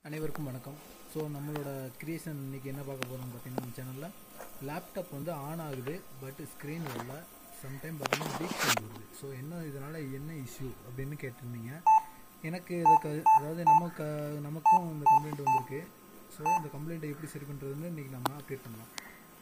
அனைவருக்கும் வணக்கம் ஸோ நம்மளோட கிரியேஷன் இன்றைக்கி என்ன பார்க்க போகிறோம்னு பார்த்தீங்கன்னா நம்ம சேனலில் லேப்டாப் வந்து ஆன் ஆகுது பட் ஸ்க்ரீன் வரல சம்டைம் பார்த்தீங்கன்னா பீட் சவுண்ட் வருது ஸோ என்ன இதனால் என்ன இஷ்யூ அப்படின்னு கேட்டிருந்தீங்க எனக்கு இதுக்கு அதாவது நமக்கு நமக்கும் இந்த கம்ப்ளைண்ட் வந்திருக்கு ஸோ இந்த கம்ப்ளைண்ட்டை எப்படி சரி பண்ணுறதுன்னு இன்றைக்கி நம்ம அப்டேட் பண்ணலாம்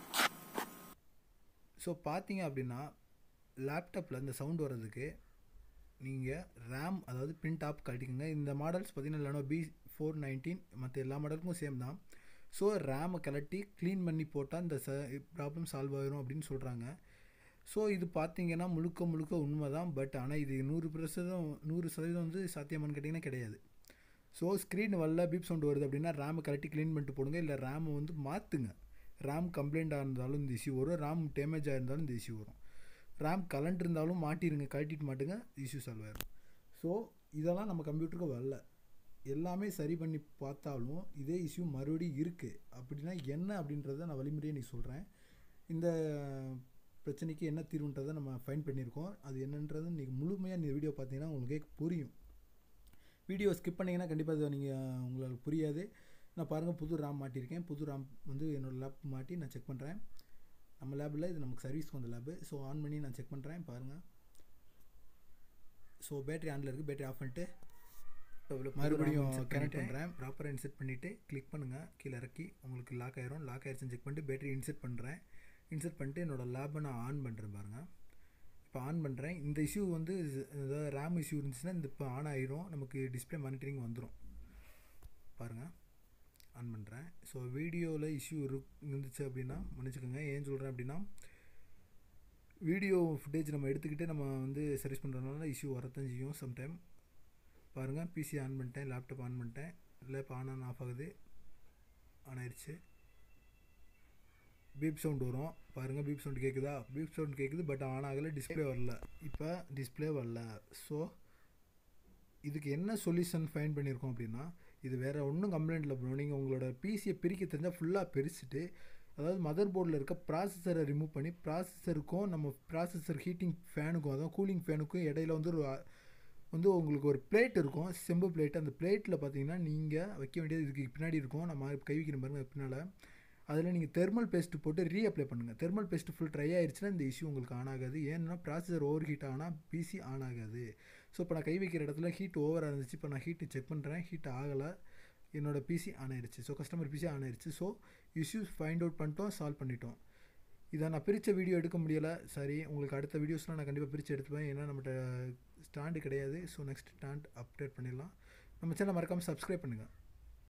ஸோ பார்த்தீங்க அப்படின்னா லேப்டாப்பில் இந்த சவுண்ட் வர்றதுக்கு நீங்கள் ரேம் அதாவது பின் டாப் கழட்டிக்கோங்க இந்த மாடல்ஸ் பார்த்தீங்கன்னா லெனோ பி ஃபோர் நைன்டீன் மற்ற எல்லா மாடலுக்கும் சேம் தான் ஸோ ரேமை கழட்டி க்ளீன் பண்ணி போட்டால் இந்த ச ப்ராப்ளம் சால்வ் ஆகிரும் அப்படின்னு சொல்கிறாங்க ஸோ இது பார்த்தீங்கன்னா முழுக்க முழுக்க உண்மை தான் பட் ஆனால் இது நூறு பிரசதம் நூறு சதவீதம் வந்து சாத்தியமானு கேட்டிங்கன்னா கிடையாது ஸோ ஸ்க்ரீன் வரல பீப் சவுண்ட் வருது அப்படின்னா ரேமை கழட்டி க்ளீன் பண்ணிட்டு போடுங்க இல்லை ரேமை வந்து மாற்றுங்க ரேம் கம்ப்ளைண்ட்டாக இருந்தாலும் இந்த இஷ்யூ வரும் ரேம் டேமேஜ் ஆயிருந்தாலும் இந்த இஷ்யூ வரும் ரேம் கலண்ட் இருந்தாலும் மாட்டிருங்க கழட்டிட்டு மாட்டுங்க இஷ்யூ சால்வ் ஆயிரும் ஸோ இதெல்லாம் நம்ம கம்ப்யூட்டருக்கு வரல எல்லாமே சரி பண்ணி பார்த்தாலும் இதே இஷ்யூ மறுபடியும் இருக்குது அப்படின்னா என்ன அப்படின்றத நான் வழிமுறையை நீ சொல்கிறேன் இந்த பிரச்சனைக்கு என்ன தீர்வுன்றதை நம்ம ஃபைன் பண்ணியிருக்கோம் அது என்னன்றது நீங்கள் முழுமையாக இந்த வீடியோ பார்த்தீங்கன்னா உங்களுக்கே புரியும் வீடியோ ஸ்கிப் பண்ணிங்கன்னா கண்டிப்பாக அது நீங்கள் உங்களுக்கு புரியாது நான் பாருங்கள் புது ரேம் மாட்டியிருக்கேன் புது ரேம் வந்து என்னோடய லேப் மாட்டி நான் செக் பண்ணுறேன் நம்ம லேபில் இது நமக்கு சர்வீஸ்க்கு வந்த லேபு ஸோ ஆன் பண்ணி நான் செக் பண்ணுறேன் பாருங்கள் ஸோ பேட்டரி ஆனில் இருக்குது பேட்டரி ஆஃப் பண்ணிட்டு மறுபடியும் கனெக்ட் பண்ணுறேன் ப்ராப்பராக இன்செர்ட் பண்ணிவிட்டு கிளிக் பண்ணுங்கள் கீழே இறக்கி உங்களுக்கு லாக் ஆயிரும் லாக் ஆயிடுச்சுன்னு செக் பண்ணிட்டு பேட்டரி இன்செர்ட் பண்ணுறேன் இன்செர்ட் பண்ணிட்டு என்னோடய லேபை நான் ஆன் பண்ணுறேன் பாருங்கள் இப்போ ஆன் பண்ணுறேன் இந்த இஷ்யூ வந்து அதாவது ரேம் இஷ்யூ இருந்துச்சுன்னா இந்த இப்போ ஆன் ஆயிரும் நமக்கு டிஸ்பிளே மானிட்டரிங் வந்துடும் பாருங்கள் ஆன் பண்ணுறேன் ஸோ வீடியோவில் இஷ்யூ இரு இருந்துச்சு அப்படின்னா மன்னிச்சுக்கோங்க ஏன் சொல்கிறேன் அப்படின்னா வீடியோ ஃபுட்டேஜ் நம்ம எடுத்துக்கிட்டு நம்ம வந்து சர்வீஸ் பண்ணுறதுனால இஷ்யூ வரத்தான் செய்யும் சம்டைம் பாருங்கள் பிசி ஆன் பண்ணிட்டேன் லேப்டாப் ஆன் பண்ணிட்டேன் லேப் ஆன் ஆன் ஆஃப் ஆகுது ஆன் ஆயிடுச்சு பீப் சவுண்ட் வரும் பாருங்கள் பீப் சவுண்ட் கேட்குதா பீப் சவுண்ட் கேட்குது பட் ஆன் ஆகலை டிஸ்பிளே வரல இப்போ டிஸ்பிளே வரல ஸோ இதுக்கு என்ன சொல்யூஷன் ஃபைன் பண்ணியிருக்கோம் அப்படின்னா இது வேறு ஒன்றும் கம்ப்ளைண்ட் இல்லை ப்ரோ நீங்கள் உங்களோட பிசியை பிரிக்க தெரிஞ்சால் ஃபுல்லாக பிரிச்சுட்டு அதாவது மதர் போர்டில் இருக்க ப்ராசஸரை ரிமூவ் பண்ணி ப்ராசஸருக்கும் நம்ம ப்ராசஸர் ஹீட்டிங் ஃபேனுக்கும் அதாவது கூலிங் ஃபேனுக்கும் இடையில வந்து ஒரு வந்து உங்களுக்கு ஒரு பிளேட் இருக்கும் செம்பு பிளேட் அந்த பிளேட்டில் பார்த்தீங்கன்னா நீங்கள் வைக்க வேண்டியது இதுக்கு பின்னாடி இருக்கும் நம்ம கை வைக்கணும் பாருங்கள் பின்னால் அதில் நீங்கள் தெர்மல் பேஸ்ட்டு போட்டு ரீஅப்ளை பண்ணுங்கள் தெர்மல் பேஸ்ட்டு ஃபுல் ட்ரை ஆயிடுச்சுன்னா இந்த இஷ்யூ உங்களுக்கு ஆன் ஆகாது ஏன்னா ப்ராசஸர் ஓவர் ஹீட் ஆனால் பிசி ஆன் ஆகாது ஸோ இப்போ நான் கை வைக்கிற இடத்துல ஹீட் ஓவராக இருந்துச்சு இப்போ நான் ஹீட்டு செக் பண்ணுறேன் ஹீட் ஆகலை என்னோடய பிசி ஆன் ஆயிடுச்சு ஸோ கஸ்டமர் பிசி ஆன் ஆயிடுச்சு ஸோ இஷ்யூஸ் ஃபைண்ட் அவுட் பண்ணிட்டோம் சால்வ் பண்ணிட்டோம் இதை நான் பிரித்த வீடியோ எடுக்க முடியலை சரி உங்களுக்கு அடுத்த வீடியோஸ்லாம் நான் கண்டிப்பாக பிரித்து எடுத்துப்பேன் ஏன்னா நம்மகிட்ட ஸ்டாண்டு கிடையாது ஸோ நெக்ஸ்ட் ஸ்டாண்ட் அப்டேட் பண்ணிடலாம் நம்ம சேனல் மறக்காமல் சப்ஸ்கிரைப் பண்ணுங்கள்